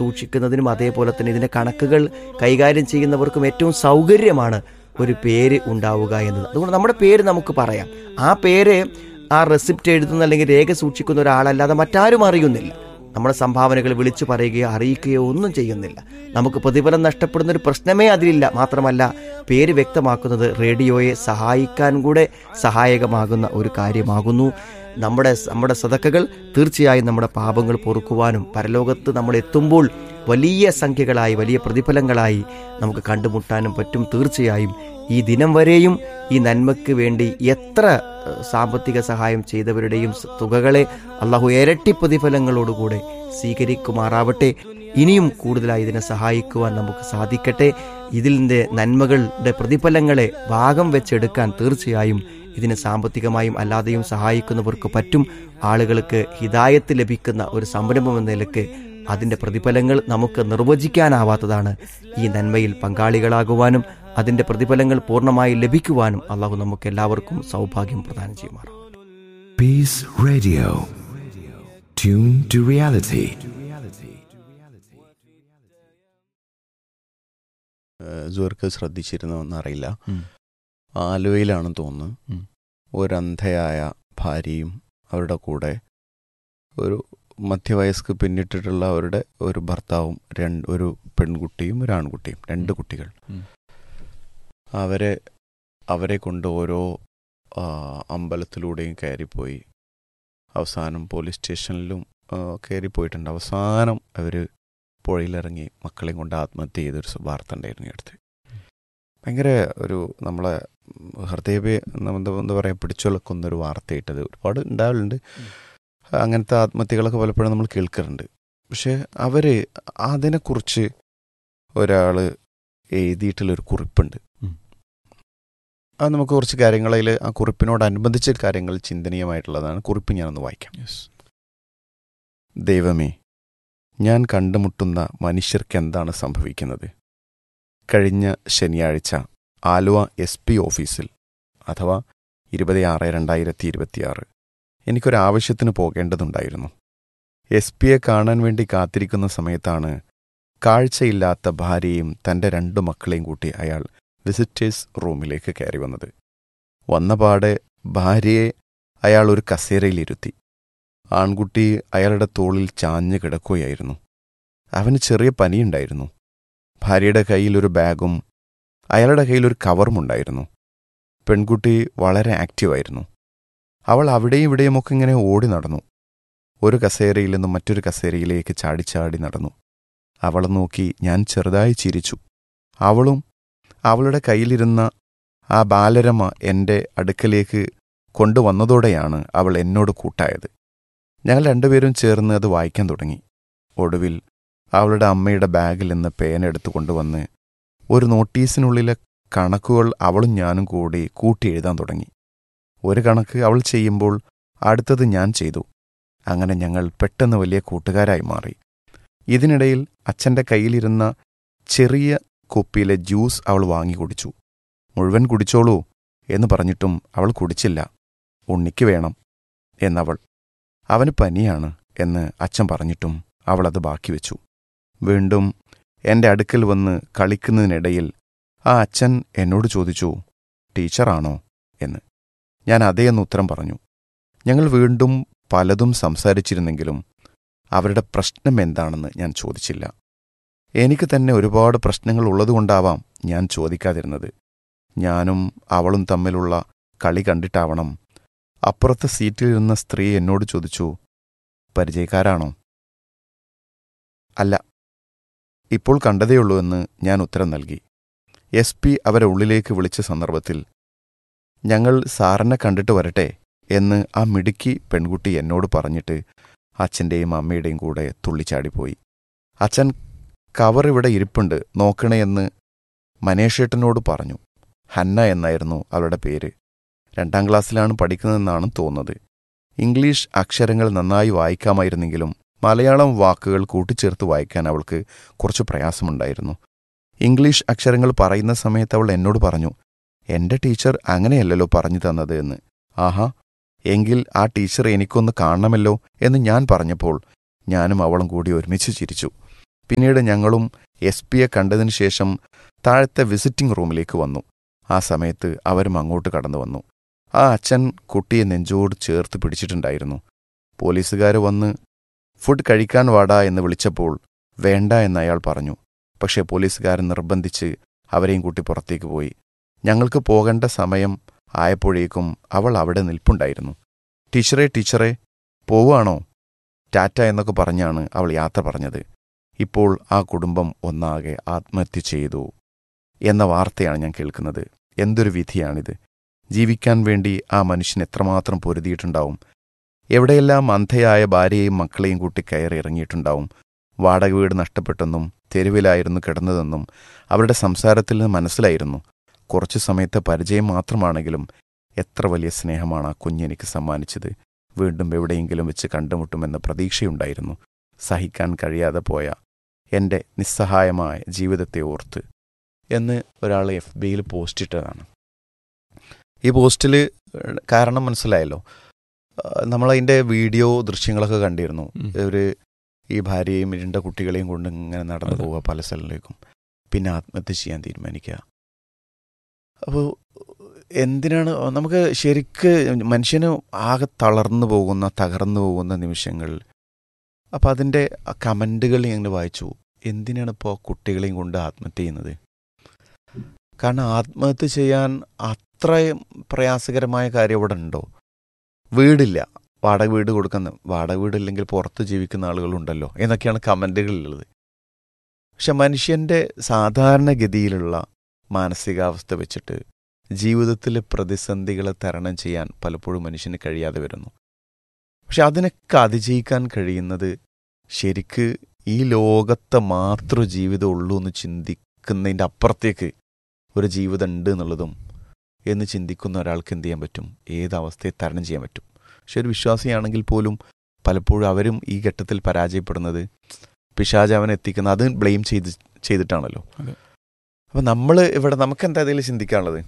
സൂക്ഷിക്കുന്നതിനും അതേപോലെ തന്നെ ഇതിന്റെ കണക്കുകൾ കൈകാര്യം ചെയ്യുന്നവർക്കും ഏറ്റവും സൗകര്യമാണ് ഒരു പേര് ഉണ്ടാവുക എന്നത് അതുകൊണ്ട് നമ്മുടെ പേര് നമുക്ക് പറയാം ആ പേര് ആ റെസിപ്റ്റ് എഴുതുന്ന അല്ലെങ്കിൽ രേഖ സൂക്ഷിക്കുന്ന ഒരാളല്ലാതെ മറ്റാരും അറിയുന്നില്ല നമ്മുടെ സംഭാവനകൾ വിളിച്ചു പറയുകയോ അറിയിക്കുകയോ ഒന്നും ചെയ്യുന്നില്ല നമുക്ക് പ്രതിഫലം നഷ്ടപ്പെടുന്ന ഒരു പ്രശ്നമേ അതിലില്ല മാത്രമല്ല പേര് വ്യക്തമാക്കുന്നത് റേഡിയോയെ സഹായിക്കാൻ കൂടെ സഹായകമാകുന്ന ഒരു കാര്യമാകുന്നു നമ്മുടെ നമ്മുടെ സതക്കകൾ തീർച്ചയായും നമ്മുടെ പാപങ്ങൾ പൊറുക്കുവാനും പരലോകത്ത് നമ്മൾ എത്തുമ്പോൾ വലിയ സംഖ്യകളായി വലിയ പ്രതിഫലങ്ങളായി നമുക്ക് കണ്ടുമുട്ടാനും പറ്റും തീർച്ചയായും ഈ ദിനം വരെയും ഈ നന്മയ്ക്ക് വേണ്ടി എത്ര ഏഹ്, സാമ്പത്തിക സഹായം ചെയ്തവരുടെയും സ- തുകകളെ അള്ളാഹു ഇരട്ടി പ്രതിഫലങ്ങളോടുകൂടെ സ്വീകരിക്കുമാറാവട്ടെ ഇനിയും കൂടുതലായി ഇതിനെ സഹായിക്കുവാൻ നമുക്ക് സാധിക്കട്ടെ ഇതിൻ്റെ നന്മകളുടെ പ്രതിഫലങ്ങളെ ഭാഗം വെച്ചെടുക്കാൻ തീർച്ചയായും ഇതിനെ സാമ്പത്തികമായും അല്ലാതെയും സഹായിക്കുന്നവർക്ക് പറ്റും ആളുകൾക്ക് ഹിതായത്ത് ലഭിക്കുന്ന ഒരു സംരംഭം എന്ന നിലക്ക് അതിൻ്റെ പ്രതിഫലങ്ങൾ നമുക്ക് നിർവചിക്കാനാവാത്തതാണ് ഈ നന്മയിൽ പങ്കാളികളാകുവാനും അതിൻ്റെ പ്രതിഫലങ്ങൾ പൂർണ്ണമായി ലഭിക്കുവാനും അള്ളാഹു നമുക്ക് എല്ലാവർക്കും സൗഭാഗ്യം പ്രദാനം ചെയ്യുമാറാം Peace Radio. Tune to reality. ജുവർക്ക് ശ്രദ്ധിച്ചിരുന്നോ എന്നറിയില്ല ആലുവയിലാണെന്ന് തോന്നുന്നു ഉം. ഒരന്ധയായ ഭാര്യയും അവരുടെ കൂടെ ഒരു മധ്യവയസ്ക് പിന്നിട്ടിട്ടുള്ള അവരുടെ ഒരു ഭർത്താവും രണ്ട് ഒരു പെൺകുട്ടിയും ഒരു ആൺകുട്ടിയും രണ്ട് കുട്ടികൾ ഉം. അവരെ അവരെ കൊണ്ട് ഓരോ ആ, അമ്പലത്തിലൂടെയും കയറിപ്പോയി അവസാനം പോലീസ് സ്റ്റേഷനിലും ആ, കയറിപ്പോയിട്ടുണ്ട് അവസാനം അവർ പുഴയിലിറങ്ങി മക്കളെയും കൊണ്ട് ആത്മഹത്യ ചെയ്തൊരു സ- വാർത്ത ഉണ്ടായിരുന്നു ഈ അടുത്ത് ഭയങ്കര ഒരു നമ്മളെ ഹൃദയപേ എന്താ എന്താ പറയുക പിടിച്ചുലക്കുന്നൊരു വാർത്തയിട്ടത് ഒരുപാട് ഉണ്ടാവലുണ്ട് അങ്ങനത്തെ ആത്മഹത്യകളൊക്കെ പലപ്പോഴും നമ്മൾ കേൾക്കാറുണ്ട് പക്ഷെ അവർ അതിനെക്കുറിച്ച് ഒരാൾ എഴുതിയിട്ടുള്ളൊരു കുറിപ്പുണ്ട് ഉം. അത് നമുക്ക് കുറച്ച് കാര്യങ്ങളിൽ ആ കുറിപ്പിനോടനുബന്ധിച്ച കാര്യങ്ങൾ ചിന്തനീയമായിട്ടുള്ളതാണ് കുറിപ്പ് ഞാനൊന്ന് വായിക്കാം ദൈവമേ ഞാൻ കണ്ടുമുട്ടുന്ന മനുഷ്യർക്ക് എന്താണ് സംഭവിക്കുന്നത് കഴിഞ്ഞ ശനിയാഴ്ച ആലുവ എസ് പി ഓഫീസിൽ അഥവാ ഇരുപത് ആറ് രണ്ടായിരത്തി ഇരുപത്തിയാറ് എനിക്കൊരാവശ്യത്തിന് പോകേണ്ടതുണ്ടായിരുന്നു എസ് പിയെ കാണാൻ വേണ്ടി കാത്തിരിക്കുന്ന സമയത്താണ് കാഴ്ചയില്ലാത്ത ഭാര്യയും തൻ്റെ രണ്ടു മക്കളെയും കൂട്ടി അയാൾ വിസിറ്റേഴ്സ് റൂമിലേക്ക് കയറി വന്നത് വന്നപാടെ ഭാര്യയെ അയാൾ ഒരു കസേരയിലിരുത്തി ആൺകുട്ടി അയാളുടെ തോളിൽ ചാഞ്ഞു കിടക്കുകയായിരുന്നു അവന് ചെറിയ പനിയുണ്ടായിരുന്നു ഭാര്യയുടെ കയ്യിൽ ഒരു ബാഗും അയാളുടെ കയ്യിൽ ഒരു കവറുമുണ്ടായിരുന്നു പെൺകുട്ടി വളരെ ആക്റ്റീവായിരുന്നു അവൾ അവിടെയും ഇവിടെയുമൊക്കെ ഇങ്ങനെ ഓടി നടന്നു ഒരു കസേരയിൽ നിന്നും മറ്റൊരു കസേരയിലേക്ക് ചാടിച്ചാടി നടന്നു അവളെ നോക്കി ഞാൻ ചെറുതായി ചിരിച്ചു അവളും അവളുടെ കയ്യിലിരുന്ന ആ ബാലരമ എൻ്റെ അടുക്കലേക്ക് കൊണ്ടുവന്നതോടെയാണ് അവൾ എന്നോട് കൂട്ടായത് ഞങ്ങൾ രണ്ടുപേരും ചേർന്ന് അത് വായിക്കാൻ തുടങ്ങി ഒടുവിൽ അവളുടെ അമ്മയുടെ ബാഗിൽ നിന്ന് പേന എടുത്തു കൊണ്ടുവന്ന് ഒരു നോട്ടീസിനുള്ളിലെ കണക്കുകൾ അവളും ഞാനും കൂടി കൂട്ടി എഴുതാൻ തുടങ്ങി ഒരു കണക്ക് അവൾ ചെയ്യുമ്പോൾ അടുത്തത് ഞാൻ ചെയ്തു അങ്ങനെ ഞങ്ങൾ പെട്ടെന്ന് വലിയ കൂട്ടുകാരായി മാറി ഇതിനിടയിൽ അച്ഛൻ്റെ കയ്യിലിരുന്ന ചെറിയ കുപ്പിയിലെ ജ്യൂസ് അവൾ വാങ്ങി കുടിച്ചു മുഴുവൻ കുടിച്ചോളൂ എന്ന് പറഞ്ഞിട്ടും അവൾ കുടിച്ചില്ല ഉണ്ണിക്ക് വേണം എന്നവൾ അവന് പനിയാണ് എന്ന് അച്ഛൻ പറഞ്ഞിട്ടും അവൾ അത് ബാക്കി വെച്ചു വീണ്ടും എൻ്റെ അടുക്കൽ വന്ന് കളിക്കുന്നതിനിടയിൽ ആ അച്ഛൻ എന്നോട് ചോദിച്ചു ടീച്ചറാണോ എന്ന് ഞാൻ അതേ എന്ന് ഉത്തരം പറഞ്ഞു ഞങ്ങൾ വീണ്ടും പലതും സംസാരിച്ചിരുന്നെങ്കിലും അവരുടെ പ്രശ്നം എന്താണെന്ന് ഞാൻ ചോദിച്ചില്ല എനിക്ക് തന്നെ ഒരുപാട് പ്രശ്നങ്ങൾ ഉള്ളതുകൊണ്ടാവാം ഞാൻ ചോദിക്കാതിരുന്നത് ഞാനും അവളും തമ്മിലുള്ള കളി കണ്ടിട്ടാവണം അപ്പുറത്തെ സീറ്റിലിരുന്ന സ്ത്രീ എന്നോട് ചോദിച്ചു പരിചയക്കാരാണോ അല്ല ഇപ്പോൾ കണ്ടതേയുള്ളൂ എന്ന് ഞാൻ ഉത്തരം നൽകി എസ് പി അവരെ ഉള്ളിലേക്ക് വിളിച്ച സന്ദർഭത്തിൽ ഞങ്ങൾ സാറിനെ കണ്ടിട്ട് വരട്ടെ എന്ന് ആ മിടുക്കി പെൺകുട്ടി എന്നോട് പറഞ്ഞിട്ട് അച്ഛൻ്റെയും അമ്മയുടെയും കൂടെ തുള്ളിച്ചാടിപ്പോയി അച്ഛൻ കവർ ഇവിടെ ഇരിപ്പുണ്ട് നോക്കണേ എന്ന് മനേഷേട്ടനോട് പറഞ്ഞു ഹന്ന എന്നായിരുന്നു അവളുടെ പേര് രണ്ടാം ക്ലാസ്സിലാണ് പഠിക്കുന്നതെന്നാണ് തോന്നുന്നത് ഇംഗ്ലീഷ് അക്ഷരങ്ങൾ നന്നായി വായിക്കാമായിരുന്നെങ്കിലും മലയാളം വാക്കുകൾ കൂട്ടിച്ചേർത്ത് വായിക്കാൻ അവൾക്ക് കുറച്ച് പ്രയാസമുണ്ടായിരുന്നു ഇംഗ്ലീഷ് അക്ഷരങ്ങൾ പറയുന്ന സമയത്ത് അവൾ എന്നോട് പറഞ്ഞു എന്റെ ടീച്ചർ അങ്ങനെയല്ലല്ലോ പറഞ്ഞു തന്നത് എന്ന് ആഹാ എങ്കിൽ ആ ടീച്ചർ എനിക്കൊന്ന് കാണണമല്ലോ എന്ന് ഞാൻ പറഞ്ഞപ്പോൾ ഞാനും അവളും കൂടി ഒരുമിച്ച് ചിരിച്ചു പിന്നീട് ഞങ്ങളും എസ് പിയെ കണ്ടതിന് ശേഷം താഴത്തെ വിസിറ്റിംഗ് റൂമിലേക്ക് വന്നു ആ സമയത്ത് അവരും അങ്ങോട്ട് കടന്നു വന്നു ആ അച്ഛൻ കുട്ടിയെ നെഞ്ചോട് ചേർത്ത് പിടിച്ചിട്ടുണ്ടായിരുന്നു പോലീസുകാർ വന്ന് ഫുഡ് കഴിക്കാൻ വാടാ എന്ന് വിളിച്ചപ്പോൾ വേണ്ട എന്ന് അയാൾ പറഞ്ഞു പക്ഷേ പോലീസുകാരൻ നിർബന്ധിച്ച് അവരെയും കൂട്ടി പുറത്തേക്ക് പോയി ഞങ്ങൾക്ക് പോകേണ്ട സമയം ആയപ്പോഴേക്കും അവൾ അവിടെ നിൽപ്പുണ്ടായിരുന്നു ടീച്ചറെ ടീച്ചറെ പോവുകയാണോ ടാറ്റ എന്നൊക്കെ പറഞ്ഞാണ് അവൾ യാത്ര പറഞ്ഞത് ഇപ്പോൾ ആ കുടുംബം ഒന്നാകെ ആത്മഹത്യ ചെയ്തു എന്ന വാർത്തയാണ് ഞാൻ കേൾക്കുന്നത് എന്തൊരു വിധിയാണിത് ജീവിക്കാൻ വേണ്ടി ആ മനുഷ്യൻ എത്രമാത്രം പൊരുതിയിട്ടുണ്ടാവും എവിടെയെല്ലാം അന്ധയായ ഭാര്യയെയും മക്കളെയും കൂട്ടി കയറി ഇറങ്ങിയിട്ടുണ്ടാവും വാടക വീട് നഷ്ടപ്പെട്ടെന്നും തെരുവിലായിരുന്നു കിടന്നതെന്നും അവരുടെ സംസാരത്തിൽ നിന്ന് മനസ്സിലായിരുന്നു കുറച്ചു സമയത്തെ പരിചയം മാത്രമാണെങ്കിലും എത്ര വലിയ സ്നേഹമാണ് ആ കുഞ്ഞെനിക്ക് സമ്മാനിച്ചത് വീണ്ടും എവിടെയെങ്കിലും വെച്ച് കണ്ടുമുട്ടുമെന്ന പ്രതീക്ഷയുണ്ടായിരുന്നു സഹിക്കാൻ കഴിയാതെ പോയ എൻ്റെ നിസ്സഹായമായ ജീവിതത്തെ ഓർത്ത് എന്ന് ഒരാൾ എഫ് ബിയിൽ പോസ്റ്റ് ഇട്ടതാണ് ഈ പോസ്റ്റിൽ കാരണം മനസ്സിലായല്ലോ നമ്മളതിൻ്റെ വീഡിയോ ദൃശ്യങ്ങളൊക്കെ കണ്ടിരുന്നു ഉം. ഒരു ഈ ഭാര്യയും രണ്ട് കുട്ടികളെയും കൊണ്ട് ഇങ്ങനെ നടന്നു അതെ. പോവുക പല സ്ഥലങ്ങളിലേക്കും പിന്നെ ആത്മഹത്യ ചെയ്യാൻ തീരുമാനിക്കുക അപ്പോൾ എന്തിനാണ് നമുക്ക് ശരിക്ക് മനുഷ്യന് ആകെ തളർന്നു പോകുന്ന തകർന്നു പോകുന്ന നിമിഷങ്ങൾ അപ്പം അതിൻ്റെ കമൻറ്റുകൾ ഞങ്ങൾ വായിച്ചു എന്തിനാണ് ഇപ്പോൾ കുട്ടികളെയും കൊണ്ട് ആത്മഹത്യ ചെയ്യുന്നത് കാരണം ആത്മഹത്യ ചെയ്യാൻ അത്രയും പ്രയാസകരമായ കാര്യം ഇവിടെ ഉണ്ടോ വീടില്ല വാടക വീട് കൊടുക്കുന്ന വാടക വീടില്ലെങ്കിൽ പുറത്ത് ജീവിക്കുന്ന ആളുകളുണ്ടല്ലോ എന്നൊക്കെയാണ് കമൻറ്റുകളിലുള്ളത് പക്ഷെ മനുഷ്യൻ്റെ സാധാരണഗതിയിലുള്ള മാനസികാവസ്ഥ വെച്ചിട്ട് ജീവിതത്തിലെ പ്രതിസന്ധികളെ തരണം ചെയ്യാൻ പലപ്പോഴും മനുഷ്യന് കഴിയാതെ വരുന്നു പക്ഷെ അതിനൊക്കെ അതിജയിക്കാൻ കഴിയുന്നത് ശരിക്ക് ഈ ലോകത്തെ മാത്രം ജീവിതം ഉള്ളൂ എന്ന് ചിന്തിക്കുന്നതിൻ്റെ അപ്പുറത്തേക്ക് ഒരു ജീവിതം ഉണ്ട് എന്നുള്ളതും എന്ന് ചിന്തിക്കുന്ന ഒരാൾക്ക് എന്ത് ചെയ്യാൻ പറ്റും ഏത് അവസ്ഥയെ തരണം ചെയ്യാൻ പറ്റും പക്ഷെ ഒരു വിശ്വാസിയാണെങ്കിൽ പോലും പലപ്പോഴും അവരും ഈ ഘട്ടത്തിൽ പരാജയപ്പെടുന്നത് പിശാജ് അവനെ എത്തിക്കുന്ന അത് ബ്ലെയിം ചെയ്ത് ചെയ്തിട്ടാണല്ലോ അതെ. അപ്പം നമ്മൾ ഇവിടെ നമുക്ക് എന്താ ഇതിൽ ചിന്തിക്കാനുള്ളത്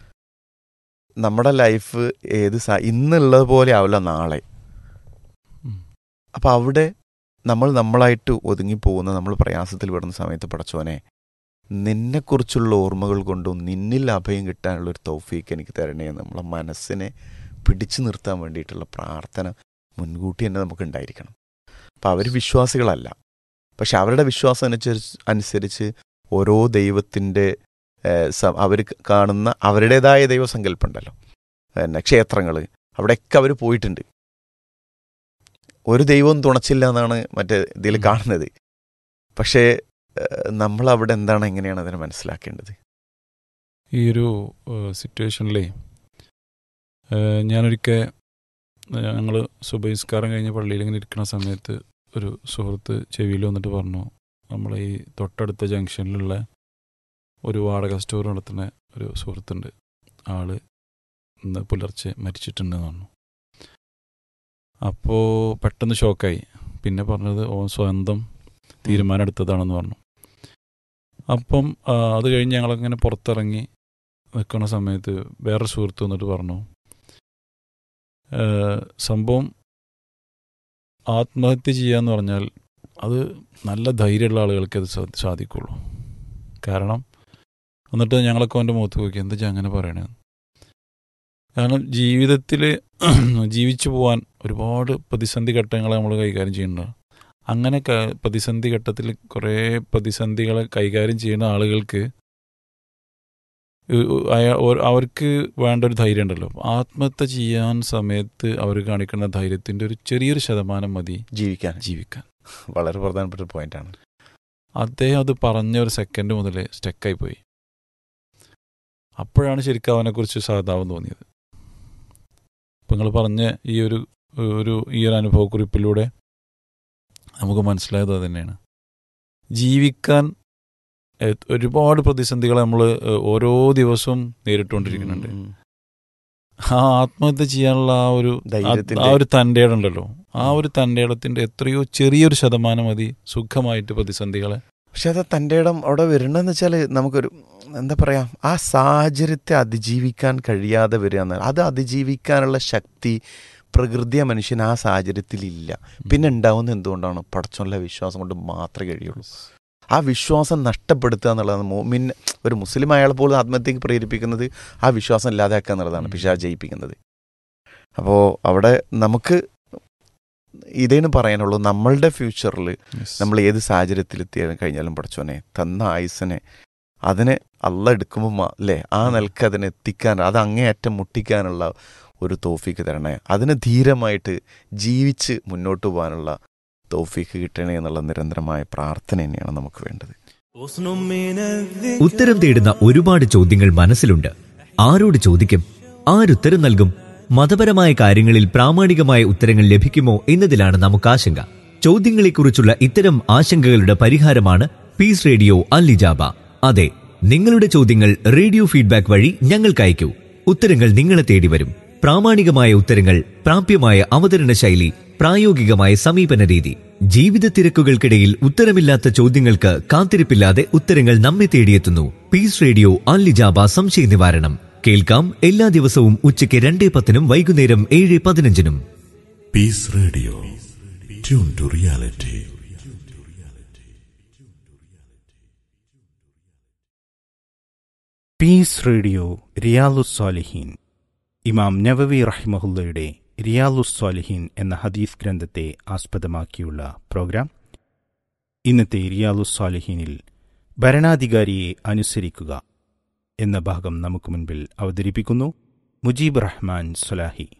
നമ്മുടെ ലൈഫ് ഏത് സ- ഇന്നുള്ളത് പോലെ ആവില്ല നാളെ ഉം. അപ്പം അവിടെ നമ്മൾ നമ്മളായിട്ട് ഒതുങ്ങിപ്പോകുന്ന നമ്മൾ പ്രയാസത്തിൽ വിടുന്ന സമയത്ത് പടച്ചോനെ നിന്നെക്കുറിച്ചുള്ള ഓർമ്മകൾ കൊണ്ടും നിന്നിൽ അഭയം കിട്ടാനുള്ള ഒരു തൗഫീക്ക് എനിക്ക് തരണേ എന്ന് നമ്മളെ മനസ്സിനെ പിടിച്ചു നിർത്താൻ വേണ്ടിയിട്ടുള്ള പ്രാർത്ഥന മുൻകൂട്ടി തന്നെ നമുക്ക് ഉണ്ടായിരിക്കണം അപ്പം അവർ വിശ്വാസികളല്ല പക്ഷെ അവരുടെ വിശ്വാസം അനുസരിച്ച് അനുസരിച്ച് ഓരോ ദൈവത്തിൻ്റെ അവർ കാണുന്ന അവരുടേതായ ദൈവസങ്കല്പം ഉണ്ടല്ലോ പിന്നെ ക്ഷേത്രങ്ങൾ അവിടെയൊക്കെ അവർ പോയിട്ടുണ്ട് ഒരു ദൈവവും തുണച്ചില്ല എന്നാണ് മറ്റേ ഇതിൽ ഉം. കാണുന്നത് പക്ഷേ നമ്മൾ അവിടെ എന്താണ് എങ്ങനെയാണ് അതിനെ മനസ്സിലാക്കേണ്ടത് ഈ ഒരു സിറ്റുവേഷനിലേ ഞാനൊരിക്കൽ ഞങ്ങൾ സുബഹിസ്കാരം കഴിഞ്ഞ് പള്ളിയിൽ ഇങ്ങനെ ഇരിക്കുന്ന സമയത്ത് ഒരു സുഹൃത്ത് ചെവിയിൽ വന്നിട്ട് പറഞ്ഞു നമ്മളെ ഈ തൊട്ടടുത്ത ജംഗ്ഷനിലുള്ള ഒരു വാടക സ്റ്റോർ നടത്തുന്ന ഒരു സുഹൃത്തുണ്ട് ആള് ഇന്ന് പുലർച്ചെ മരിച്ചിട്ടുണ്ടെന്ന് പറഞ്ഞു അപ്പോൾ പെട്ടെന്ന് ഷോക്കായി പിന്നെ പറഞ്ഞത് ഓൻ സ്വന്തം തീരുമാനം എടുത്തതാണെന്ന് പറഞ്ഞു അപ്പം ആ, അത് കഴിഞ്ഞ് ഞങ്ങളങ്ങനെ പുറത്തിറങ്ങി നിൽക്കുന്ന സമയത്ത് വേറെ സുഹൃത്ത് വന്നിട്ട് പറഞ്ഞു "ഏ, സംഭവം ആത്മഹത്യ ചെയ്യാന്ന് പറഞ്ഞാൽ അത് നല്ല ധൈര്യമുള്ള ആളുകൾക്ക് അത് സാ- സാധിക്കുള്ളൂ കാരണം എന്നിട്ട് ഞങ്ങളൊക്കെ അവൻ്റെ മുഖത്ത് നോക്കി എന്താ വെച്ചാൽ അങ്ങനെ പറയണേ കാരണം ജീവിതത്തിൽ ജീവിച്ചു പോകാൻ ഒരുപാട് പ്രതിസന്ധി ഘട്ടങ്ങൾ നമ്മൾ കൈകാര്യം ചെയ്യുന്നുണ്ട് അങ്ങനെ ക- പ്രതിസന്ധി ഘട്ടത്തിൽ കുറേ പ്രതിസന്ധികളെ കൈകാര്യം ചെയ്യുന്ന ആളുകൾക്ക് ഉ- ഉ- അയ- ഓ- അവർക്ക് വേണ്ട ഒരു ധൈര്യം ഉണ്ടല്ലോ ആത്മഹത്യ ചെയ്യാൻ സമയത്ത് അവർ കാണിക്കുന്ന ധൈര്യത്തിന്റെ ഒരു ചെറിയൊരു ശതമാനം മതി ജീവിക്കാൻ ജീവിക്കാൻ വളരെ പ്രധാനപ്പെട്ട ഒരു പോയിന്റാണ് അദ്ദേഹം അത് പറഞ്ഞ ഒരു സെക്കൻഡ് മുതൽ സ്റ്റക്കായി പോയി അപ്പോഴാണ് ശരിക്കും അവനെക്കുറിച്ച് സാധാവം തോന്നിയത് ഇപ്പം നിങ്ങൾ പറഞ്ഞ ഈ ഒരു ഒരു ഈ ഒരു അനുഭവക്കുറിപ്പിലൂടെ നമുക്ക് മനസ്സിലായത് അത് തന്നെയാണ് ജീവിക്കാൻ എ- ഒരുപാട് പ്രതിസന്ധികൾ നമ്മൾ ഓരോ ദിവസവും നേരിട്ടുകൊണ്ടിരിക്കുന്നുണ്ട് ഉം. ആ ആത്മഹത്യ ചെയ്യാനുള്ള ആ ഒരു ആ- ധൈര്യത്തിന്റെ- ആ ഒരു തൻ്റെ ഉണ്ടല്ലോ ആ ഒരു തൻ്റെ ഇടത്തിന്റെ എത്രയോ ചെറിയൊരു ശതമാനം മതി സുഖമായിട്ട് പ്രതിസന്ധികളെ പക്ഷെ അത് തൻ്റെ ഇടം അവിടെ വരണമെന്ന് വെച്ചാൽ നമുക്കൊരു എന്താ പറയാ ആ സാഹചര്യത്തെ അതിജീവിക്കാൻ കഴിയാതെ വരിക എന്നാൽ അത് അതിജീവിക്കാനുള്ള ശക്തി പ്രകൃതിയ മനുഷ്യൻ ആ സാഹചര്യത്തിലില്ല പിന്നെ ഉണ്ടാവുന്നത് എന്തുകൊണ്ടാണ് പടച്ചോല്ല വിശ്വാസം കൊണ്ട് മാത്രമേ കഴിയുള്ളൂ ആ വിശ്വാസം നഷ്ടപ്പെടുത്തുക എന്നുള്ളതാണ് മോമിൻ ഒരു മുസ്ലിം അയാളെ പോലും ആത്മഹത്യക്ക് പ്രേരിപ്പിക്കുന്നത് ആ വിശ്വാസം ഇല്ലാതാക്കുക എന്നുള്ളതാണ് പിശാ ജയിപ്പിക്കുന്നത് അപ്പോൾ അവിടെ നമുക്ക് ഇതേന്ന് പറയാനുള്ളൂ നമ്മളുടെ ഫ്യൂച്ചറിൽ നമ്മൾ ഏത് സാഹചര്യത്തിലെത്തി കഴിഞ്ഞാലും പഠിച്ചോനെ തന്ന ആയുസിനെ അതിനെ അല്ല എടുക്കുമ്പോൾ അല്ലേ ആ നിലക്ക് അതിനെ എത്തിക്കാൻ അത് അങ്ങേയറ്റം മുട്ടിക്കാനുള്ള ഒരു തോഫീക്ക് തരണേ അതിനെ ധീരമായിട്ട് ജീവിച്ച് മുന്നോട്ട് പോകാനുള്ള തോഫീക്ക് കിട്ടണേ എന്നുള്ള നിരന്തരമായ പ്രാർത്ഥന തന്നെയാണ് നമുക്ക് വേണ്ടത് ഉത്തരം തേടുന്ന ഒരുപാട് ചോദ്യങ്ങൾ മനസ്സിലുണ്ട് ആരോട് ചോദിക്കും ആരുത്തരം നൽകും മതപരമായ കാര്യങ്ങളിൽ പ്രാമാണികമായ ഉത്തരങ്ങൾ ലഭിക്കുമോ എന്നതിലാണ് നമുക്ക് ആശങ്ക ചോദ്യങ്ങളെക്കുറിച്ചുള്ള ഇത്തരം ആശങ്കകളുടെ പരിഹാരമാണ് പീസ് റേഡിയോ അല്ലിജാബ അതെ നിങ്ങളുടെ ചോദ്യങ്ങൾ റേഡിയോ ഫീഡ്ബാക്ക് വഴി ഞങ്ങൾക്ക് അയക്കൂ ഉത്തരങ്ങൾ നിങ്ങളെ തേടി വരും പ്രാമാണികമായ ഉത്തരങ്ങൾ പ്രാപ്യമായ അവതരണ ശൈലി പ്രായോഗികമായ സമീപന രീതി ജീവിത തിരക്കുകൾക്കിടയിൽ ഉത്തരമില്ലാത്ത ചോദ്യങ്ങൾക്ക് കാത്തിരിപ്പില്ലാതെ ഉത്തരങ്ങൾ നമ്മെ തേടിയെത്തുന്നു പീസ് റേഡിയോ അല്ലിജാബ സംശയ നിവാരണം കേൾക്കാം എല്ലാ ദിവസവും ഉച്ചയ്ക്ക് രണ്ടേ പത്തിനും വൈകുന്നേരം ഏഴ് പതിനഞ്ചിനും Peace Radio. Tune to reality. Peace radio റിയാലുസ്സാലിഹീൻ ഇമാം നവവി റഹിമഹുല്ലയുടെ റിയാലുസ്സാലിഹീൻ എന്ന ഹദീസ് ഗ്രന്ഥത്തെ ആസ്പദമാക്കിയുള്ള പ്രോഗ്രാം ഇന്നത്തെ റിയാലുസ്സാലിഹീനിൽ ഭരണാധികാരിയെ അനുസരിക്കുക എന്ന ഭാഗം നമുക്ക് മുൻപിൽ അവതരിപ്പിക്കുന്നു മുജീബ് റഹ്മാൻ സലാഹി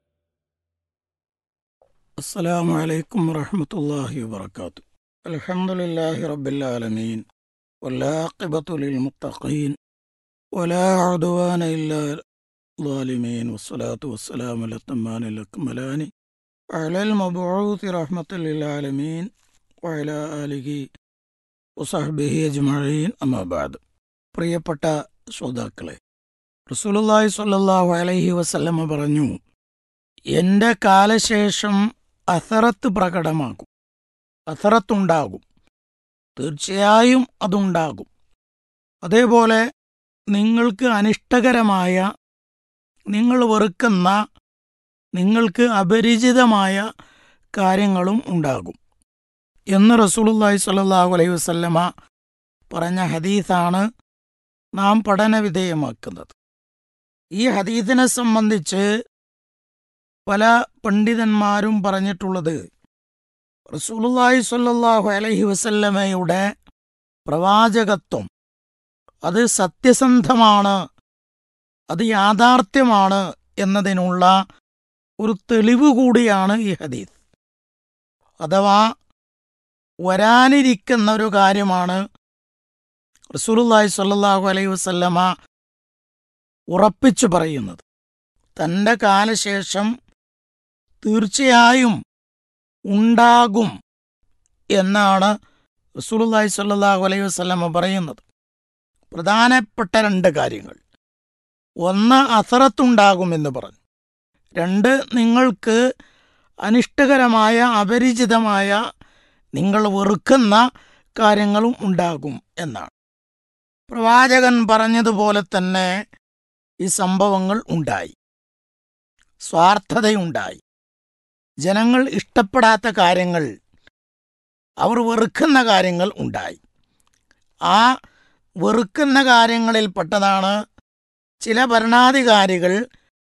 السلام عليكم ورحمة الله وبركاته الحمد لله رب العالمين والعاقبة للمتقين ولا عدوان إلا الظالمين والصلاة والسلام على التمان الأكملان وعلى المبعوث رحمة للعالمين وعلى آله وصحبه أجمعين أما بعد പ്രിയപ്പെട്ട ശ്രോതാക്കളെ റസൂലുള്ളാഹി സ്വല്ലല്ലാഹു അലൈഹി വസല്ലമ പറഞ്ഞു എന്റെ കാലശേഷം അസറത്ത് പ്രകടമാകും അസറത്തുണ്ടാകും തീർച്ചയായും അതുണ്ടാകും അതേപോലെ നിങ്ങൾക്ക് അനിഷ്ടകരമായ നിങ്ങൾ വെറുക്കുന്ന നിങ്ങൾക്ക് അപരിചിതമായ കാര്യങ്ങളും ഉണ്ടാകും എന്ന് റസൂലുള്ളാഹി സ്വല്ലല്ലാഹു അലൈഹി വസല്ലമ പറഞ്ഞ ഹദീസാണ് നാം പഠനവിധേയമാക്കുന്നത് ഈ ഹദീസിനെ സംബന്ധിച്ച് പല പണ്ഡിതന്മാരും പറഞ്ഞിട്ടുള്ളത് റസൂലുള്ളാഹി സ്വല്ലല്ലാഹു അലൈഹി വസല്ലമയുടെ പ്രവാചകത്വം അത് സത്യസന്ധമാണ് അത് യാഥാർത്ഥ്യമാണ് എന്നതിനുള്ള ഒരു തെളിവ് കൂടിയാണ് ഈ ഹദീസ് അഥവാ വരാനിരിക്കുന്ന ഒരു കാര്യമാണ് റസൂലുള്ളാഹി സ്വല്ലല്ലാഹു അലൈഹി വസല്ലമ ഉറപ്പിച്ചു പറയുന്നത് തൻ്റെ കാലശേഷം തീർച്ചയായും ഉണ്ടാകും എന്നാണ് റസൂലുള്ളാഹി സ്വല്ലല്ലാഹു അലൈഹി വസല്ലമ പറയുന്നത് പ്രധാനപ്പെട്ട രണ്ട് കാര്യങ്ങൾ ഒന്ന് അസറത്തുണ്ടാകുമെന്ന് പറഞ്ഞു രണ്ട് നിങ്ങൾക്ക് അനിഷ്ടകരമായ അപരിചിതമായ നിങ്ങൾ വെറുക്കുന്ന കാര്യങ്ങളും ഉണ്ടാകും എന്നാണ് പ്രവാചകൻ പറഞ്ഞതുപോലെ തന്നെ ഈ സംഭവങ്ങൾ ഉണ്ടായി സ്വാർത്ഥതയുണ്ടായി ജനങ്ങൾ ഇഷ്ടപ്പെടാത്ത കാര്യങ്ങൾ അവർ വെറുക്കുന്ന കാര്യങ്ങൾ ഉണ്ടായി ആ വെറുക്കുന്ന കാര്യങ്ങളിൽപ്പെട്ടതാണ് ചില ഭരണാധികാരികൾ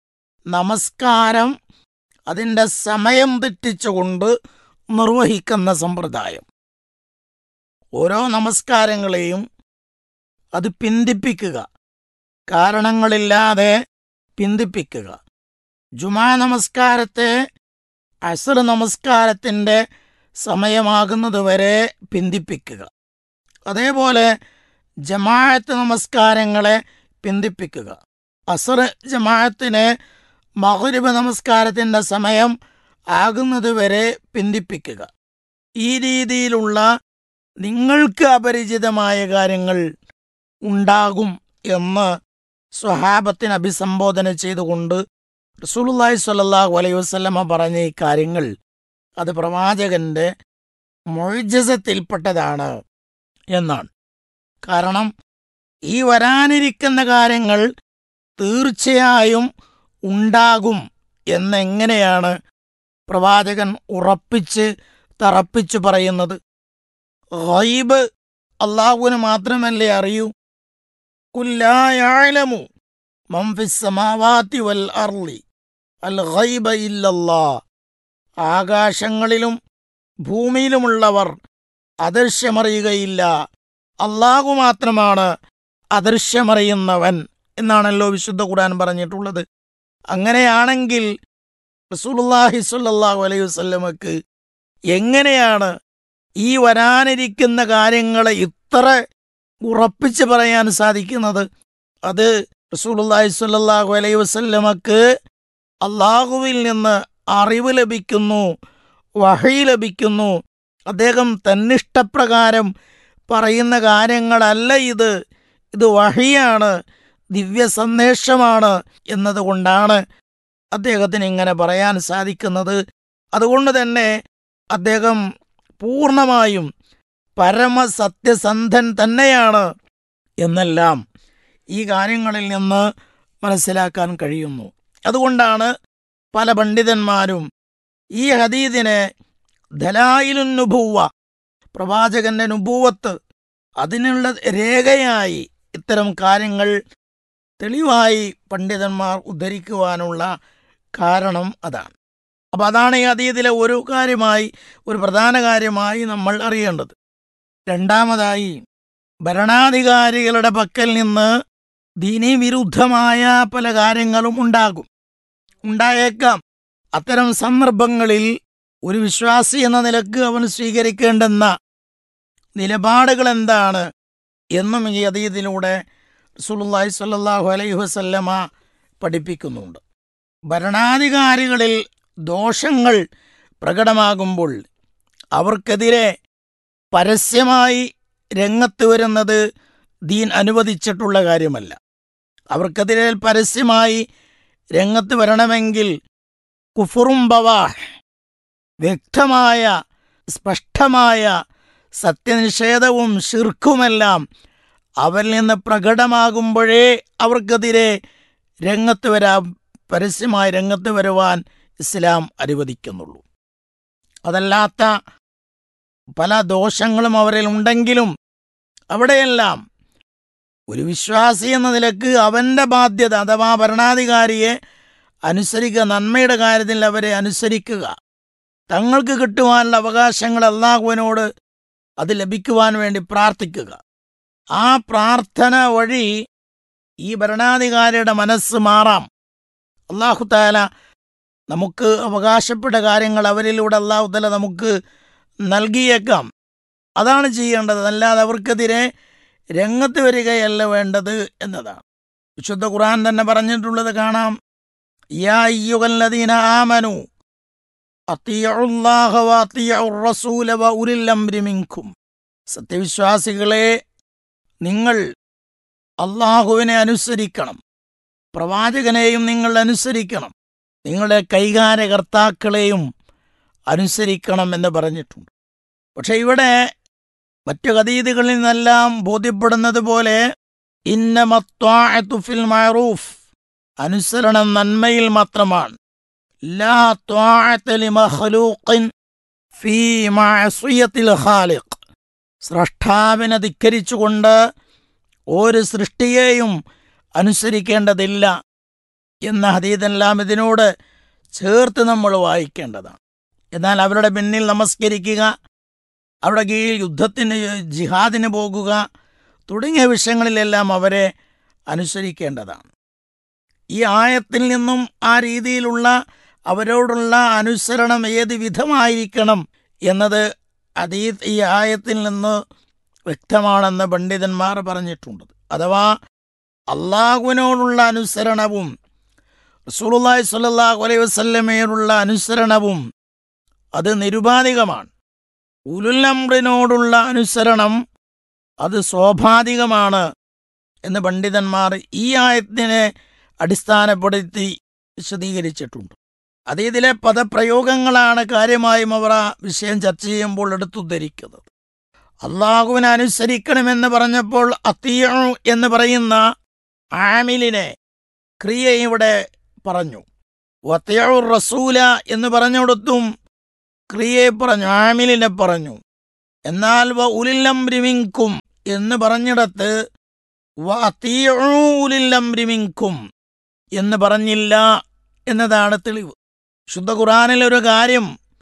നമസ്കാരം അതിൻ്റെ സമയം തെറ്റിച്ചുകൊണ്ട് നിർവഹിക്കുന്ന സമ്പ്രദായം ഓരോ നമസ്കാരങ്ങളെയും അത് പിന്തിപ്പിക്കുക കാരണങ്ങളില്ലാതെ പിന്തിപ്പിക്കുക ജുമാ നമസ്കാരത്തെ അസർ നമസ്കാരത്തിൻ്റെ സമയമാകുന്നതുവരെ പിന്തിപ്പിക്കുക അതേപോലെ ജമാഅത്ത് നമസ്കാരങ്ങളെ പിന്തിപ്പിക്കുക അസർ ജമാഅത്തിന് മഹരിബ് നമസ്കാരത്തിൻ്റെ സമയം ആകുന്നതുവരെ പിന്തിപ്പിക്കുക ഈ രീതിയിലുള്ള നിങ്ങൾക്ക് അപരിചിതമായ കാര്യങ്ങൾ ഉണ്ടാകും എന്ന് സ്വഹാബത്തിന് അഭിസംബോധന ചെയ്തുകൊണ്ട് റസൂലുള്ളാഹി സ്വല്ലല്ലാഹു അലൈഹി വസല്ലമ പറഞ്ഞ ഈ കാര്യങ്ങൾ അത് പ്രവാചകന്റെ മൊഴിജസത്തിൽപ്പെട്ടതാണ് എന്നാണ് കാരണം ഈ വരാനിരിക്കുന്ന കാര്യങ്ങൾ തീർച്ചയായും ഉണ്ടാകും എന്നെങ്ങനെയാണ് പ്രവാചകൻ ഉറപ്പിച്ച് തറപ്പിച്ച് പറയുന്നത് ഗൈബ് അള്ളാഹുവിന് മാത്രമല്ലേ അറിയൂ കുല്ലായാലമു മംഫിസമാവാത്തി വൽ അർളി അൽ ഗൈബ ഇല്ലല്ലാ ആകാശങ്ങളിലും ഭൂമിയിലുമുള്ളവർ അദൃശ്യമറിയുകയില്ല അള്ളാഹു മാത്രമാണ് അദൃശ്യമറിയുന്നവൻ എന്നാണല്ലോ വിശുദ്ധ ഖുർആൻ പറഞ്ഞിട്ടുള്ളത് അങ്ങനെയാണെങ്കിൽ റസൂലുള്ളാഹി സ്വല്ലല്ലാഹു അലൈഹി വസല്ലമക്ക് എങ്ങനെയാണ് ഈ വരാനിരിക്കുന്ന കാര്യങ്ങളെ ഇത്ര ഉറപ്പിച്ച് പറയാൻ സാധിക്കുന്നത് അത് റസൂലുള്ളാഹി സ്വല്ലല്ലാഹു അലൈഹി വസല്ലമക്ക് അള്ളാഹുവിൽ നിന്ന് അറിവ് ലഭിക്കുന്നു വഹി ലഭിക്കുന്നു അദ്ദേഹം തന്നിഷ്ടപ്രകാരം പറയുന്ന കാര്യങ്ങളല്ല ഇത് ഇത് വഹിയാണ് ദിവ്യ സന്ദേശമാണ് എന്നതുകൊണ്ടാണ് അദ്ദേഹത്തിന് ഇങ്ങനെ പറയാൻ സാധിക്കുന്നത് അതുകൊണ്ട് തന്നെ അദ്ദേഹം പൂർണ്ണമായും പരമസത്യസന്ധൻ തന്നെയാണ് എന്നെല്ലാം ഈ കാര്യങ്ങളിൽ നിന്ന് മനസ്സിലാക്കാൻ കഴിയുന്നു അതുകൊണ്ടാണ് പല പണ്ഡിതന്മാരും ഈ ഹദീദിനെ ദലായിലുൻ നുബുവ പ്രവാചകന്റെ നുബൂവത്ത് അതിനുള്ള രേഖയായി ഇത്തരം കാര്യങ്ങൾ തെളിവായി പണ്ഡിതന്മാർ ഉദ്ധരിക്കുവാനുള്ള കാരണം അതാണ് അപ്പം അതാണ് ഈ അതീതിലെ ഒരു കാര്യമായി ഒരു പ്രധാന കാര്യമായി നമ്മൾ അറിയേണ്ടത് രണ്ടാമതായി ഭരണാധികാരികളുടെ പക്കൽ നിന്ന് ദീനീ വിരുദ്ധമായ പല കാര്യങ്ങളും ഉണ്ടാകും ഉണ്ടായേക്കാം അത്തരം സന്ദർഭങ്ങളിൽ ഒരു വിശ്വാസി എന്ന നിലക്ക് അവൻ സ്വീകരിക്കേണ്ടുന്ന നിലപാടുകൾ എന്താണ് എന്നും ഈ അതീതിലൂടെ റസൂലുള്ളാഹി സ്വല്ലല്ലാഹു അലൈഹി വസല്ലമ പഠിപ്പിക്കുന്നുണ്ട് ഭരണാധികാരികളിൽ ദോഷങ്ങൾ പ്രകടമാകുമ്പോൾ അവർക്കെതിരെ പരസ്യമായി രംഗത്ത് വരുന്നത് ദീൻ അനുവദിച്ചിട്ടുള്ള കാര്യമല്ല അവർക്കെതിരെ പരസ്യമായി രംഗത്ത് വരണമെങ്കിൽ കുഫുറും ബവാഹ് വ്യക്തമായ സ്പഷ്ടമായ സത്യനിഷേധവും ശിർക്കുമെല്ലാം അവരിൽ നിന്ന് പ്രകടമാകുമ്പോഴേ അവർക്കെതിരെ രംഗത്ത് വരാൻ പരസ്യമായി രംഗത്ത് വരുവാൻ ഇസ്ലാം അനുവദിക്കുന്നുള്ളൂ അതല്ലാത്ത പല ദോഷങ്ങളും അവരിൽ ഉണ്ടെങ്കിലും അവിടെയെല്ലാം ഒരു വിശ്വാസി എന്ന നിലക്ക് അവന്റെ ബാധ്യത അഥവാ ഭരണാധികാരിയെ അനുസരിക്കുക നന്മയുടെ കാര്യത്തിൽ അവരെ അനുസരിക്കുക തങ്ങൾക്ക് കിട്ടുവാനുള്ള അവകാശങ്ങൾ അള്ളാഹുവിനോട് അത് ലഭിക്കുവാൻ വേണ്ടി പ്രാർത്ഥിക്കുക ആ പ്രാർത്ഥന വഴി ഈ ഭരണാധികാരിയുടെ മനസ്സ് മാറാം അള്ളാഹു താല നമുക്ക് അവകാശപ്പെട്ട കാര്യങ്ങൾ അവരിലൂടെ അള്ളാഹു താല നമുക്ക് നൽകിയേക്കാം അതാണ് ചെയ്യേണ്ടത് അല്ലാതെ അവർക്കെതിരെ രംഗത്ത് വരികയല്ല വേണ്ടത് എന്നതാണ് വിശുദ്ധ ഖുർആൻ തന്നെ പറഞ്ഞിട്ടുള്ളത് കാണാം യാ അയ്യുഹല്ലദീന ആമനു അത്തിയുല്ലാഹ വഅത്തിയുർ റസൂല വഉലിൽ അംരി മിൻകും സത്യവിശ്വാസികളെ നിങ്ങൾ അള്ളാഹുവിനെ അനുസരിക്കണം പ്രവാചകനെയും നിങ്ങൾ അനുസരിക്കണം നിങ്ങളുടെ കൈകാര്യകർത്താക്കളെയും അനുസരിക്കണം എന്ന് പറഞ്ഞിട്ടുണ്ട് പക്ഷെ ഇവിടെ മറ്റു കതീതുകളിൽ നിന്നെല്ലാം ബോധ്യപ്പെടുന്നത് പോലെ ഇന്നമത്വാഅത്തുഫിൽ മഅറൂഫ് അനുസരണം നന്മയിൽ മാത്രമാണ് ലാ ത്വാഅത്ത ലിമഖ്ലൂഖിൻ ഫീ മഅസിയത്തിൽ ഖാലിഖ് സ്രഷ്ടാവിനെ ധിക്കരിച്ചുകൊണ്ട് ഒരു സൃഷ്ടിയെയും അനുസരിക്കേണ്ടതില്ല എന്ന ഹദീതെല്ലാം ഇതിനോട് ചേർത്ത് നമ്മൾ വായിക്കേണ്ടതാണ് എന്നാൽ അവരുടെ പിന്നിൽ നമസ്കരിക്കുക അവിടെ കീഴിൽ യുദ്ധത്തിന് ജിഹാദിന് പോകുക തുടങ്ങിയ വിഷയങ്ങളിലെല്ലാം അവരെ അനുസരിക്കേണ്ടതാണ് ഈ ആയത്തിൽ നിന്നും ആ രീതിയിലുള്ള അവരോടുള്ള അനുസരണം ഏത് വിധമായിരിക്കണം എന്നത് അതീ ഈ ആയത്തിൽ നിന്ന് വ്യക്തമാണെന്ന് പണ്ഡിതന്മാർ പറഞ്ഞിട്ടുണ്ട് അഥവാ അള്ളാഹുവിനോടുള്ള അനുസരണവും റസൂലുള്ളാഹി സ്വല്ലല്ലാഹു അലൈഹി വസല്ലമയോടുള്ള അനുസരണവും അത് നിരുപാധികമാണ് ഉലുല്ലംറിനോടുള്ള അനുസരണം അത് സ്വാഭാവികമാണ് എന്ന് പണ്ഡിതന്മാർ ഈ ആയത്തിനെ അടിസ്ഥാനപ്പെടുത്തി വിശദീകരിച്ചിട്ടുണ്ട് അത് ഇതിലെ പദപ്രയോഗങ്ങളാണ് കാര്യമായും അവർ ആ വിഷയം ചർച്ച ചെയ്യുമ്പോൾ എടുത്തുദ്ധരിക്കുന്നത് അള്ളാഹുവിനെ അനുസരിക്കണമെന്ന് പറഞ്ഞപ്പോൾ അത്തിയു എന്ന് പറയുന്ന ആമിലിനെ ക്രിയ ഇവിടെ പറഞ്ഞു വത്തയുർ റസൂല എന്ന് പറഞ്ഞിടത്തും ക്രിയയെ പറഞ്ഞു ആമിലിനെ പറഞ്ഞു എന്നാൽ വ ഉലില്ലംരിമിങ്കും എന്ന് പറഞ്ഞിടത്ത് വ ഉലില്ലംരിമിങ്കും എന്ന് പറഞ്ഞില്ല എന്നതാണ് തെളിവ് ശുദ്ധ ഖുറാനിൽ ഒരു കാര്യം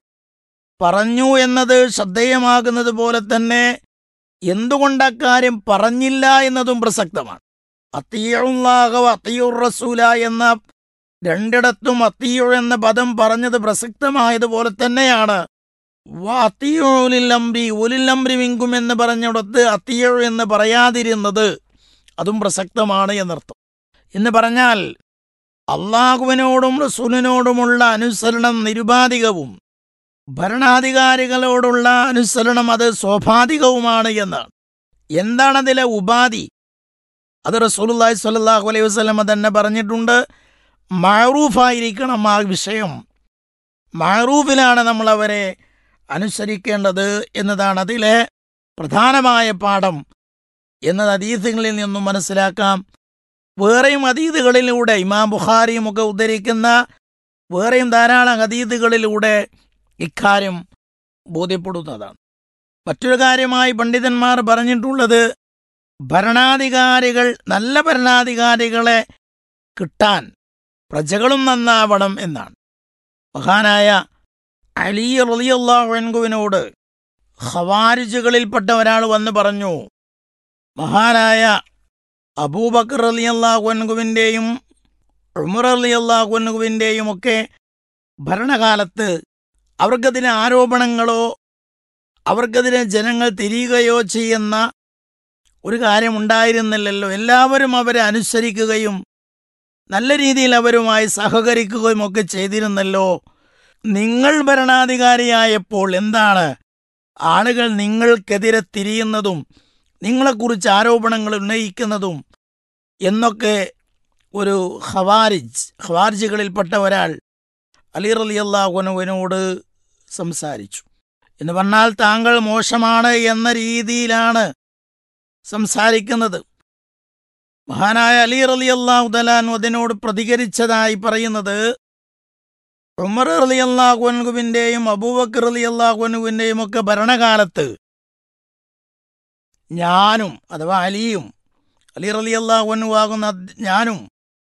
പറഞ്ഞു എന്നത് ശ്രദ്ധേയമാകുന്നത് പോലെ തന്നെ എന്തുകൊണ്ട് അക്കാര്യം പറഞ്ഞില്ല എന്നതും പ്രസക്തമാണ് അത്തിയുള്ളാഹവ അത്തിയുർ റസൂല എന്ന രണ്ടിടത്തും അത്തിയു എന്ന പദം പറഞ്ഞത് പ്രസക്തമായതുപോലെ തന്നെയാണ് അത്തിയുലില്ലംബി ഒലില്ലംബി വിങ്കും എന്ന് പറഞ്ഞിടത്ത് അത്തിയു എന്ന് പറയാതിരുന്നത് അതും പ്രസക്തമാണ് എന്നർത്ഥം എന്ന് പറഞ്ഞാൽ അള്ളാഹുവിനോടും റസൂലിനോടുമുള്ള അനുസരണം നിരുപാധികവും ഭരണാധികാരികളോടുള്ള അനുസരണം അത് സ്വാഭാവികവുമാണ് എന്നാണ് എന്താണ് അതിലെ ഉപാധി അത് റസൂലുള്ളാഹി സ്വല്ലല്ലാഹു അലൈഹി വസല്ലമ തന്നെ പറഞ്ഞിട്ടുണ്ട് മഅറൂഫായിരിക്കണം ആ വിഷയം മഅറൂഫിലാണ് നമ്മൾ അവരെ അനുസരിക്കേണ്ടത് എന്നതാണ് അതിലെ പ്രധാനമായ പാഠം എന്നത് അതീതങ്ങളിൽ നിന്നും മനസ്സിലാക്കാം വേറെയും അതീതുകളിലൂടെ ഇമാം ബുഖാരിയും ഒക്കെ ഉദ്ധരിക്കുന്ന വേറെയും ധാരാളം അതീതുകളിലൂടെ ഇക്കാര്യം ബോധ്യപ്പെടുന്നതാണ് മറ്റൊരു കാര്യമായി പണ്ഡിതന്മാർ പറഞ്ഞിട്ടുള്ളത് ഭരണാധികാരികൾ നല്ല ഭരണാധികാരികളെ കിട്ടാൻ പ്രജകളും നന്നാവണം എന്നാണ് മഹാനായ അലി റലിയുള്ളാഹുവിനോട് ഖവാരിജുകളിൽപ്പെട്ട ഒരാൾ വന്ന് പറഞ്ഞു മഹാനായ അബൂബക്കർ അലി അള്ളാഹുവിൻ്റെയും ഉമർ അലി അള്ളാഹുവിൻ്റെയും ഒക്കെ ഭരണകാലത്ത് അവർക്കതിന് ആരോപണങ്ങളോ അവർക്കതിനെ ജനങ്ങൾ തിരിയുകയോ ചെയ്യുന്ന ഒരു കാര്യമുണ്ടായിരുന്നില്ലല്ലോ എല്ലാവരും അവരെ അനുസരിക്കുകയും നല്ല രീതിയിൽ അവരുമായി സഹകരിക്കുകയും ഒക്കെ ചെയ്തിരുന്നല്ലോ നിങ്ങൾ ഭരണാധികാരിയായപ്പോൾ എന്താണ് ആളുകൾ നിങ്ങൾക്കെതിരെ തിരിയുന്നതും നിങ്ങളെക്കുറിച്ച് ആരോപണങ്ങൾ ഉന്നയിക്കുന്നതും എന്നൊക്കെ ഒരു ഖവാരിജ് ഖവാരിജുകളിൽപ്പെട്ട ഒരാൾ അലി റലി അള്ളാഹുനുവിനോട് സംസാരിച്ചു എന്ന് പറഞ്ഞാൽ താങ്കൾ മോശമാണ് എന്ന രീതിയിലാണ് സംസാരിക്കുന്നത് മഹാനായ അലി റലി അള്ളാഹു തലാൻ അതിനോട് പ്രതികരിച്ചതായി പറയുന്നത് ഉമർ അലി അള്ളാഹുവിൻ്റെയും അബൂബക്കർ അലി അള്ളാഹുവിൻ്റെയും ഒക്കെ ഭരണകാലത്ത് ഞാനും അഥവാ അലിയും അലി റലി അള്ളാഹുവാകുന്ന ഞാനും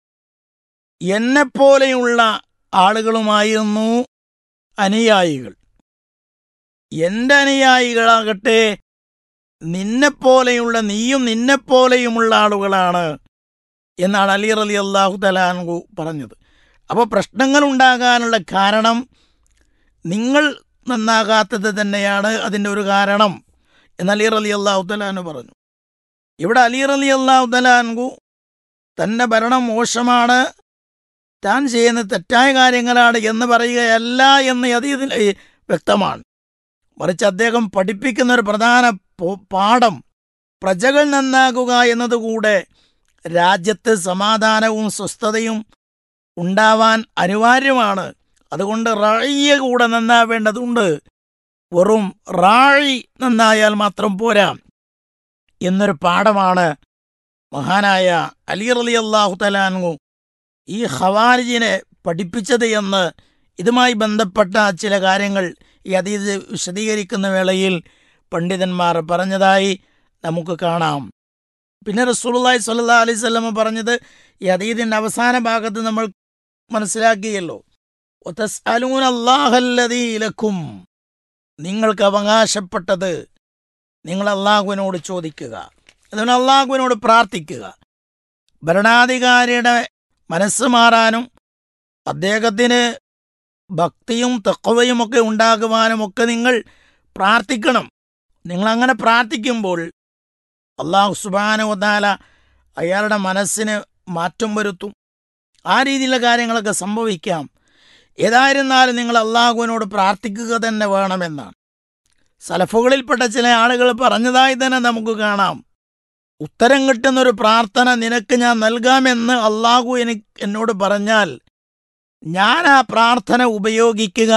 എന്നെപ്പോലെയുള്ള ആളുകളുമായിരുന്നു അനുയായികൾ എന്റെ അനുയായികളാകട്ടെ നിന്നെപ്പോലെയുള്ള നീയും നിന്നെപ്പോലെയുമുള്ള ആളുകളാണ് എന്നാണ് അലി റലി അള്ളാഹു തലാൻകു പറഞ്ഞത് അപ്പോൾ പ്രശ്നങ്ങൾ ഉണ്ടാകാനുള്ള കാരണം നിങ്ങൾ നന്നാകാത്തത് തന്നെയാണ് അതിൻ്റെ ഒരു കാരണം എന്ന് അലി റലി അള്ളാഹു തലാനു പറഞ്ഞു ഇവിടെ അലി റലി അള്ളാഹു തലാൻകു തൻ്റെ ഭരണം മോശമാണ് താൻ ചെയ്യുന്ന തെറ്റായ കാര്യങ്ങളാണ് എന്ന് പറയുകയല്ല എന്ന് അതിൽ വ്യക്തമാണ് മറിച്ച് അദ്ദേഹം പഠിപ്പിക്കുന്ന ഒരു പ്രധാന പാഠം പ്രജകൾ നന്നാകുക എന്നതുകൂടെ രാജ്യത്ത് സമാധാനവും സ്വസ്ഥതയും ഉണ്ടാവാൻ അനിവാര്യമാണ് അതുകൊണ്ട് റാഴിയെ കൂടെ നന്നാവേണ്ടതുണ്ട് വെറും റാഴി നന്നായാൽ മാത്രം പോരാ എന്നൊരു പാഠമാണ് മഹാനായ അലി റലി അള്ളാഹു തലാൻഗു ഈ ഹവാരിജിനെ പഠിപ്പിച്ചത് എന്ന് ഇതുമായി ബന്ധപ്പെട്ട ചില കാര്യങ്ങൾ ഈ അതീത് വിശദീകരിക്കുന്ന വേളയിൽ പണ്ഡിതന്മാർ പറഞ്ഞതായി നമുക്ക് കാണാം പിന്നെ റസൂലുള്ളാഹി സ്വല്ലല്ലാഹി അലൈഹി വസല്ലം പറഞ്ഞത് ഈ അതീതിൻ്റെ അവസാന ഭാഗത്ത് നമ്മൾ മനസ്സിലാക്കിയല്ലോ ഒതസ്അലൂന അല്ലാഹല്ലദീ ലക്കും നിങ്ങൾക്ക് അവകാശപ്പെട്ടത് നിങ്ങൾ അള്ളാഹുവിനോട് ചോദിക്കുക അതുകൊണ്ട് അള്ളാഹുവിനോട് പ്രാർത്ഥിക്കുക ഭരണാധികാരിയുടെ മനസ്സ് മാറാനും അദ്ദേഹത്തിന് ഭക്തിയും തക്കവയും ഒക്കെ ഉണ്ടാകുവാനും ഒക്കെ നിങ്ങൾ പ്രാർത്ഥിക്കണം നിങ്ങൾ അങ്ങനെ പ്രാർത്ഥിക്കുമ്പോൾ അള്ളാഹു സുബാനുവതാല അയാളുടെ മനസ്സിന് മാറ്റം വരുത്തും ആ രീതിയിലുള്ള കാര്യങ്ങളൊക്കെ സംഭവിക്കാം ഏതായിരുന്നാലും നിങ്ങൾ അള്ളാഹുവിനോട് പ്രാർത്ഥിക്കുക തന്നെ വേണമെന്നാണ് സലഫുകളിൽപ്പെട്ട ചില ആളുകൾ പറഞ്ഞതായി തന്നെ നമുക്ക് കാണാം ഉത്തരം കിട്ടുന്നൊരു പ്രാർത്ഥന നിനക്ക് ഞാൻ നൽകാമെന്ന് അള്ളാഹു എനിക്ക് എന്നോട് പറഞ്ഞാൽ ഞാൻ ആ പ്രാർത്ഥന ഉപയോഗിക്കുക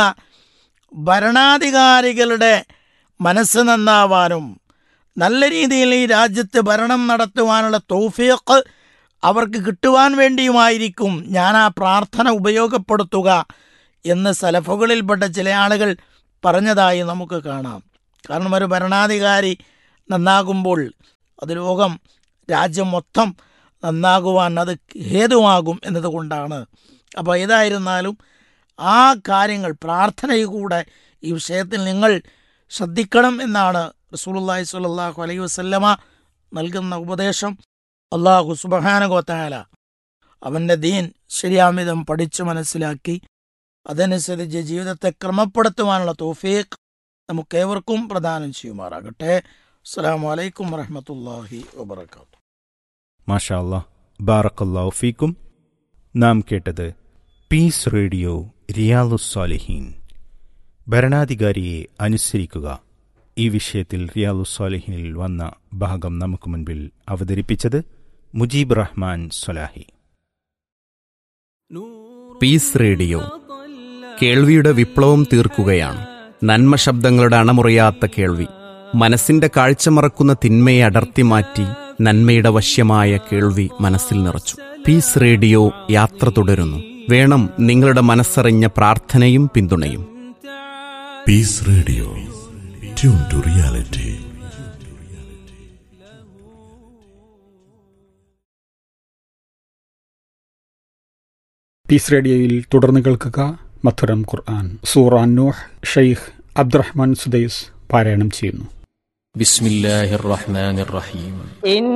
ഭരണാധികാരികളുടെ മനസ്സ് നന്നാവാനും നല്ല രീതിയിൽ ഈ രാജ്യത്ത് ഭരണം നടത്തുവാനുള്ള തൗഫീഖ് അവർക്ക് കിട്ടുവാൻ വേണ്ടിയുമായിരിക്കും ഞാൻ ആ പ്രാർത്ഥന ഉപയോഗപ്പെടുത്തുക എന്ന് സലഫുകളിൽപ്പെട്ട ചില ആളുകൾ പറഞ്ഞതായി നമുക്ക് കാണാം കാരണം ഒരു ഭരണാധികാരി നന്നാകുമ്പോൾ അത് ലോകം രാജ്യം മൊത്തം നന്നാകുവാൻ അത് ഹേതുവാകും എന്നതുകൊണ്ടാണ് അപ്പോൾ ഏതായിരുന്നാലും ആ കാര്യങ്ങൾ പ്രാർത്ഥനയുകൂടെ ഈ വിഷയത്തിൽ നിങ്ങൾ ശ്രദ്ധിക്കണം എന്നാണ് റസൂലുള്ളാഹി സ്വല്ലല്ലാഹു അലൈഹി വസല്ലമ നൽകുന്ന ഉപദേശം അള്ളാഹു സുബഹാനഗോത്തായാല അവൻ്റെ ദീൻ ശരിയാമിതം പഠിച്ചു മനസ്സിലാക്കി അതനുസരിച്ച് ജീവിതത്തെ ക്രമപ്പെടുത്തുവാനുള്ള തോഫീഖ് നമുക്കേവർക്കും പ്രദാനം ചെയ്യുമാറാകട്ടെ അസ്സലാമു അലൈക്കും വറഹ്മത്തുള്ളാഹി വബറകാതുഹു മാഷാ അല്ലാ ബാറക്കല്ലാഹു ഫീക്കും നാം കേട്ടത് പീസ് റേഡിയോ റിയാലുസ്സാലിഹീൻ ഭരണാധികാരിയെ അനുസരിക്കുക ഈ വിഷയത്തിൽ റിയാലുസ്സാലിഹീനിൽ വന്ന ഭാഗം നമുക്ക് മുൻപിൽ അവതരിപ്പിച്ചത് മുജീബ് റഹ്മാൻ സൊലാഹി പീസ് റേഡിയോ കേൾവിയുടെ വിപ്ലവം തീർക്കുകയാണ് നന്മ ശബ്ദങ്ങളുടെ അണമുറിയാത്ത കേൾവി മനസ്സിന്റെ കാഴ്ച മറക്കുന്ന തിന്മയെ അടർത്തി മാറ്റി നന്മയുടെ വശ്യമായ കേൾവി മനസ്സിൽ നിറച്ചു പീസ് റേഡിയോ യാത്ര തുടരുന്നു വേണം നിങ്ങളുടെ മനസ്സറിഞ്ഞ പ്രാർത്ഥനയും പിന്തുണയും Peace Radio. Tune to reality. Peace റേഡിയോയിൽ തുടർന്ന് കേൾക്കുക മധുരം ഖുർആൻ സൂറ നൂഹ് ഷെയ്ഖ് അബ്ദുറഹ്മാൻ സുദൈസ് പാരായണം ചെയ്യുന്നു بسم الله الرحمن الرحيم